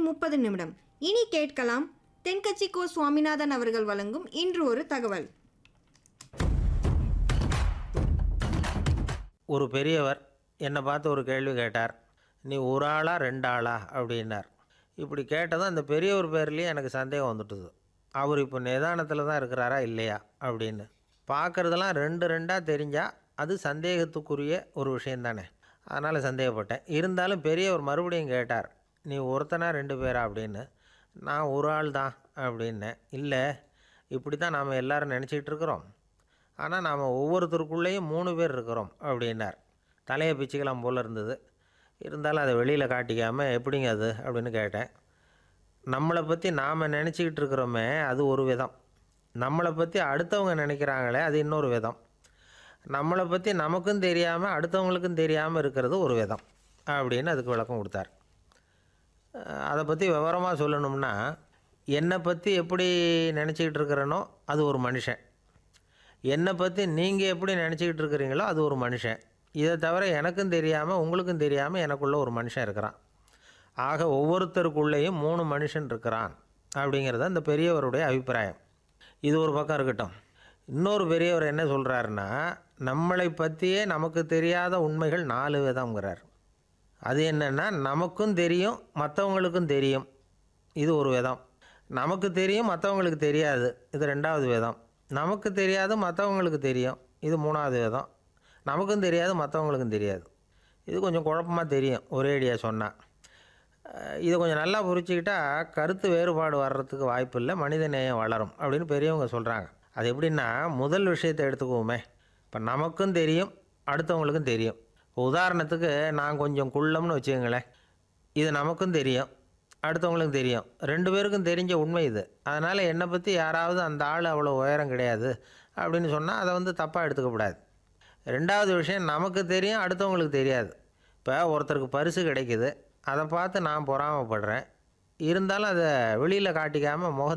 முப்பது நிமிடம் இனி கேட்கலாம் தென்கட்சி கோ சுவாமிநாதன் அவர்கள் வழங்கும் இன்று ஒரு தகவல் ஒரு பெரியவர் என்னை பார்த்து ஒரு கேள்வி கேட்டார் நீ ஒரு ஆளா ரெண்டு ஆளா அப்படின்னார் இப்படி கேட்டதும் அந்த பெரியவர் பேர்லேயே எனக்கு சந்தேகம் வந்துட்டுது அவர் இப்போ நிதானத்தில் தான் இருக்கிறாரா இல்லையா அப்படின்னு பார்க்குறதெல்லாம் ரெண்டு ரெண்டாக தெரிஞ்சால் அது சந்தேகத்துக்குரிய ஒரு விஷயம் தானே அதனால் சந்தேகப்பட்டேன் இருந்தாலும் பெரியவர் மறுபடியும் கேட்டார் நீ ஒருத்தனா ரெண்டு பேரா அப்படின்னு நான் ஒரு ஆள் தான் அப்படின்னேன் இல்லை இப்படி தான் நாம் எல்லாரும் நினச்சிக்கிட்டு இருக்கிறோம் ஆனால் நாம் ஒவ்வொருத்தருக்குள்ளேயும் மூணு பேர் இருக்கிறோம் அப்படின்னார் தலையை பிச்சுக்கலாம் போல் இருந்தது இருந்தாலும் அதை வெளியில் காட்டிக்காமல் எப்படிங்க அது அப்படின்னு கேட்டேன் நம்மளை பற்றி நாம் நினச்சிக்கிட்டு இருக்கிறோமே அது ஒரு விதம் நம்மளை பற்றி அடுத்தவங்க நினைக்கிறாங்களே அது இன்னொரு விதம் நம்மளை பற்றி நமக்கும் தெரியாமல் அடுத்தவங்களுக்கும் தெரியாமல் இருக்கிறது ஒரு விதம் அப்படின்னு அதுக்கு விளக்கம் கொடுத்தார் அஹ் அதை பற்றி விவரமாக சொல்லணும்னா என்னை பற்றி எப்படி நினச்சிக்கிட்டு இருக்கிறேனோ அது ஒரு மனுஷன் என்னை பற்றி நீங்கள் எப்படி நினச்சிக்கிட்டு இருக்கிறீங்களோ அது ஒரு மனுஷன் இதை தவிர எனக்கும் தெரியாமல் உங்களுக்கும் தெரியாமல் எனக்குள்ளே ஒரு மனுஷன் இருக்கிறான் ஆக ஒவ்வொருத்தருக்குள்ளேயும் மூணு மனுஷன் இருக்கிறான் அப்படிங்கிறது அந்த பெரியவருடைய அபிப்பிராயம் இது ஒரு பக்கம் இருக்கட்டும் இன்னொரு பெரியவர் என்ன சொல்கிறாருன்னா நம்மளை பற்றியே நமக்கு தெரியாத உண்மைகள் நாலு விதம்ங்கிறார் அது என்னென்னா நமக்கும் தெரியும் மற்றவங்களுக்கும் தெரியும் இது ஒரு விதம் நமக்கு தெரியும் மற்றவங்களுக்கு தெரியாது இது ரெண்டாவது விதம் நமக்கு தெரியாது மற்றவங்களுக்கு தெரியும் இது மூணாவது விதம் நமக்கும் தெரியாது மற்றவங்களுக்கும் தெரியாது இது கொஞ்சம் குழப்பமாக தெரியும் ஒரேடியாக சொன்னால் இதை கொஞ்சம் நல்லா புரிச்சுக்கிட்டா கருத்து வேறுபாடு வர்றதுக்கு வாய்ப்பு இல்லை மனித நேயம் வளரும் அப்படின்னு பெரியவங்க சொல்கிறாங்க அது எப்படின்னா முதல் விஷயத்தை எடுத்துக்குவோமே இப்போ நமக்கும் தெரியும் அடுத்தவங்களுக்கும் தெரியும் இப்போ உதாரணத்துக்கு நான் கொஞ்சம் குள்ளம்னு வச்சுக்கோங்களேன் இது நமக்கும் தெரியும் அடுத்தவங்களுக்கும் தெரியும் ரெண்டு பேருக்கும் தெரிஞ்ச உண்மை இது அதனால் என்னை பற்றி யாராவது அந்த ஆள் அவ்வளோ உயரம் கிடையாது அப்படின்னு சொன்னால் அதை வந்து தப்பாக எடுத்துக்கக்கூடாது ரெண்டாவது விஷயம் நமக்கு தெரியும் அடுத்தவங்களுக்கு தெரியாது இப்போ ஒருத்தருக்கு பரிசு கிடைக்குது அதை பார்த்து நான் பொறாமப்படுறேன் இருந்தாலும் அதை வெளியில் காட்டிக்காமல் முக